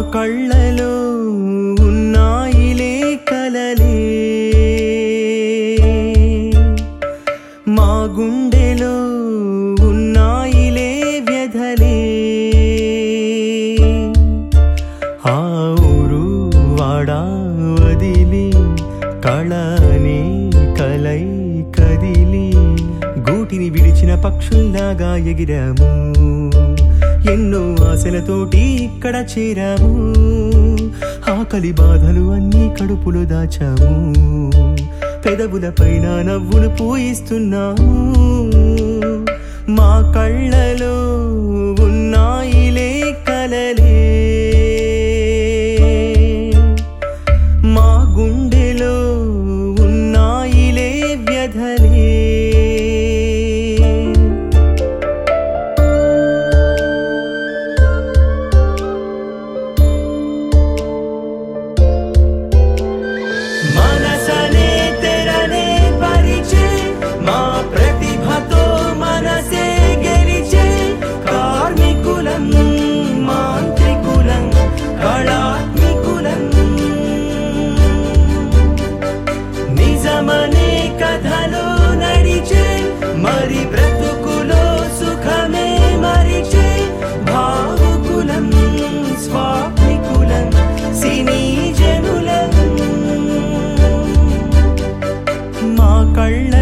కళ్ళలో ఉన్నాయిలే కలలే మా గుండెలో ఉన్నాయిలే వ్యధలే ఆ ఊరు వాడా వదిలి కళనే కలై కదిలి గూటిని విడిచిన పక్షుల్లాగా ఎగిరాము ఎన్నో ఆశలతోటి ఇక్కడ చేరాము ఆకలి బాధలు అన్నీ కడుపులో దాచాము పెదవుల పైన నవ్వులు పూయిస్తున్నాము మా కళ్ళలో ఉన్నాయిలే కలలే మా గుండెలో ఉన్నాయిలే వ్యధలే మనసనే తెరనే పరిచే మా ప్రతిభతో మనసే గెలిచే కార్మికులం మాంత్రికులం కళాత్మికులం నిజమనే కథలో నడిచే మరి బ్రతుకులో సుఖమే మరిచే భావుకులం స్వామికులం సినీ జనులం మా కళ్ళ